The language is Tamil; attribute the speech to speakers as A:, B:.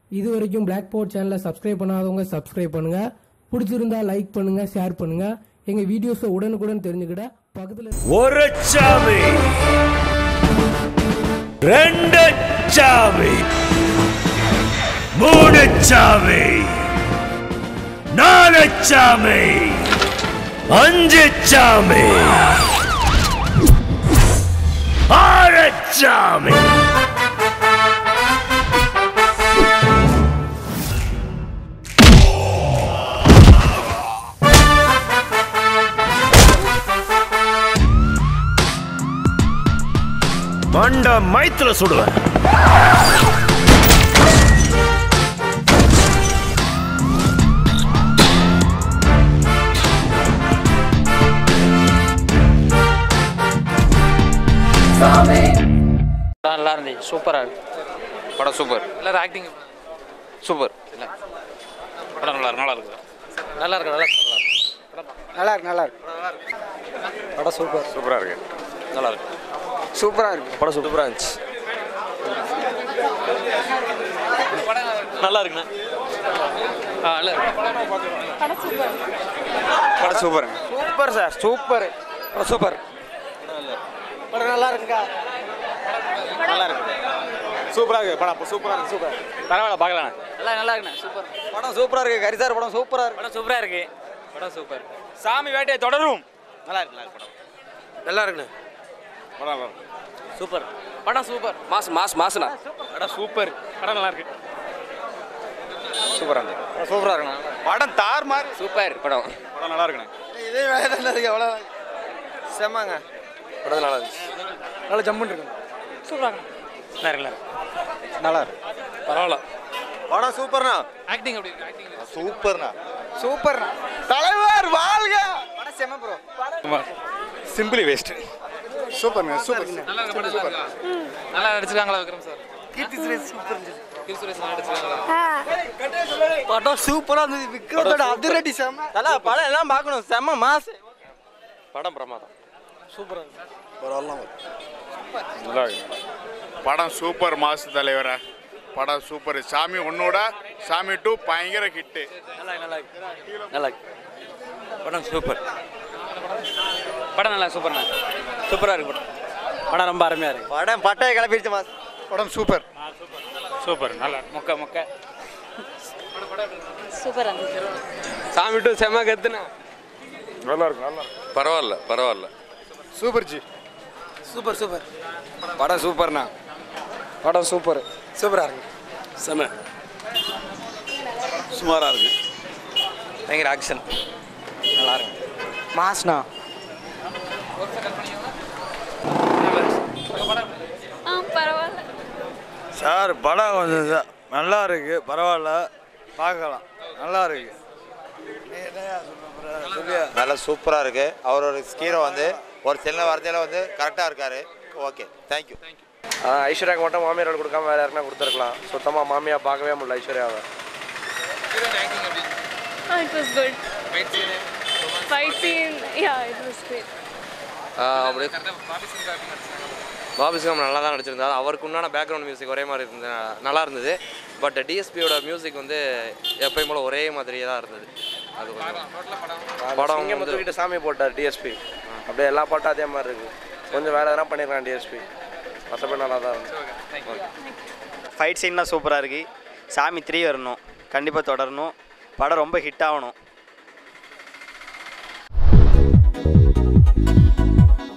A: இது வரைக்கும் பிளாக் போர்ட் சேனலை சப்ஸ்கிரைப் பண்ணாதவங்க சப்ஸ்கிரைப் பண்ணுங்க பிடிச்சிருந்தா லைக் பண்ணுங்க ஷேர் பண்ணுங்க எங்க வீடியோஸை உடனுக்குடன் தெரிஞ்சுக்கிட பக்கத்துல
B: ஒரு சாமி ரெண்டு சாமி மூணு சாமி நாலு சாமி அஞ்சு சாமி ஆறு சாமி மண்ட மைத்துல சுடுவேன்
C: படம் நல்லா இருந்துச்சு சூப்பராக இருக்கு
D: படம் சூப்பர்
C: எல்லாரும் ஆக்டிங்
D: சூப்பர்
C: படம் நல்லா இருக்கு நல்லா இருக்கு நல்லா இருக்கு நல்லா இருக்கு
E: நல்லா இருக்கு நல்லா இருக்கு படம் சூப்பர்
D: சூப்பராக இருக்கு
C: நல்லா இருக்கு
E: சூப்பராக இருக்கு
D: படம் சூப்பராக இருந்துச்சு
C: நல்லா இருக்குண்ணா ஆ நல்லா இருக்கு
D: படம் சூப்பர்
E: சூப்பர் சார் சூப்பர் படம் சூப்பர் படம் நல்லா இருக்குக்கா
D: நல்லா இருக்கு சூப்பராக இருக்கு படம் சூப்பராக இருக்கு சூப்பர்
C: பரவாயில்ல பார்க்கலாம் நல்லா நல்லா இருக்குண்ணா சூப்பர்
E: படம் சூப்பராக இருக்கு கரிசார் படம் சூப்பராக இருக்கு
C: படம் சூப்பராக இருக்கு படம் சூப்பர்
D: சாமி வேட்டையை தொடரும் நல்லா இருக்கு நல்லா இருக்கு படம்
E: நல்லா இருக்குண்ணே
D: படம் நல்லா இருக்கு
C: சூப்பர் படம் சூப்பர்
D: மாஸ் மாஸ் மாசுண்ணா
C: படம் சூப்பர் படம் நல்லா இருக்கு
D: சூப்பராக இருக்கு சூப்பராக இருக்குண்ணா படம் தார் மாதிரி சூப்பர் படம் படம் நல்லா இருக்குண்ணே
E: இதே வேலை தான் இருக்கு அவ்வளோ செம்மாங்க
D: படம் நல்லா இருந்துச்சு
E: நல்லா ஜம்முன்னு இருக்கு
C: நல்லா இருக்கு
E: நல்லா இருக்கு
C: பரவாயில்ல
D: படம் சூப்பர்ண்ணா
C: ஆக்டிங் எப்படி இருக்கு ஆக்டிங்
D: சூப்பர்ண்ணா
E: சூப்பர் தலைவர் வாழ்க படம் செம்ம ப்ரோ
D: சிம்பிளி வேஸ்ட் சூப்பர்ண்ணா சூப்பர்
C: நல்லா இருக்கு படம் சூப்பர் நல்லா நடிச்சிருக்காங்களா விக்ரம் சார்
E: கீர்த்தி சுரேஷ் சூப்பர்
C: கீர் சுரேஷ் நல்லா நடிச்சிருக்காங்களா
E: படம் சூப்பராக இருந்தது விக்ரமோட அதிரடி செம்ம
D: நல்லா படம் எல்லாம் பார்க்கணும் செம்ம மாஸ் படம் பிரமாதம்
F: நல்லா இருக்கு. படம் சூப்பர் மாசு தலைவரா படம் சூப்பர் சாமி ஒன்னோட சாமி டூ பயங்கர ஹிட்டு
C: நல்லா நல்லா இருக்கு நல்லா இருக்கு படம் சூப்பர் படம் நல்லா சூப்பர்ண்ணா சூப்பராக இருக்கு படம் படம் ரொம்ப அருமையாக இருக்கு
E: படம் பட்டையை கிளப்பிடுச்சு மாஸ்
F: படம் சூப்பர்
C: சூப்பர் நல்லா மொக்க மொக்க
G: சூப்பராக இருந்துச்சு
D: சாமி டூ செம்ம கத்துண்ணா
F: நல்லா இருக்கு நல்லா இருக்கு
D: பரவாயில்ல பரவாயில்ல
F: சூப்பர் ஜி
E: சூப்பர் சூப்பர்
D: படம் சூப்பர்ண்ணா
E: படம் சூப்பர் சூப்பராக இருக்கு
D: செம்ம சுமாராக இருக்கு பயங்கர ஆக்ஷன் நல்லா இருக்கு
E: மாஸ்ண்ணா
G: ஆ பரவாயில்ல
H: சார் படம் கொஞ்சம் இதா- நல்லா இருக்கு பரவாயில்ல பார்க்கலாம் நல்லா இருக்கு
I: நல்லா சூப்பராக இருக்கு அவரோட ஸ்கீரை வந்து ஒரு சின்ன வார்த்தையில் வந்து கரெக்டாக இருக்காரு ஓகே தேங்க்யூ
D: ஐஸ்வர்யாக்கு மட்டும் மாமியார் கொடுக்காம வேற யாருன்னா கொடுத்துருக்கலாம் சுத்தமாக மாமியா பார்க்கவே முடியல ஐஸ்வர்யாவை
G: ah it was good fight scene yeah it was great
D: அப்படியே பாபி சிங்கம் நல்லா தான் நடிச்சிருந்தாரு அவருக்கு உண்டான பேக்ரவுண்ட் மியூசிக் ஒரே மாதிரி இருந்தது நல்லா இருந்தது பட் டிஎஸ்பியோட மியூசிக் வந்து எப்பயும் போல ஒரே மாதிரியே தான் இருந்தது அது கொஞ்சம் படம்
J: சிங்கம் தூக்கிட்டு சாமி போட்டார் டிஎஸ்பி அப்படியே எல்லா பாட்டும் அதே மாதிரி இருக்கு கொஞ்சம் வேற எதனா பண்ணிருக்கான் டிஎஸ்பி மற்றபடி நல்லா தான் இருந்துச்சு
E: ஃபைட் சீன்லாம் சூப்பராக இருக்கு சாமி த்ரீ வரணும் கண்டிப்பாக தொடரணும் படம் ரொம்ப ஹிட் ஆகணும்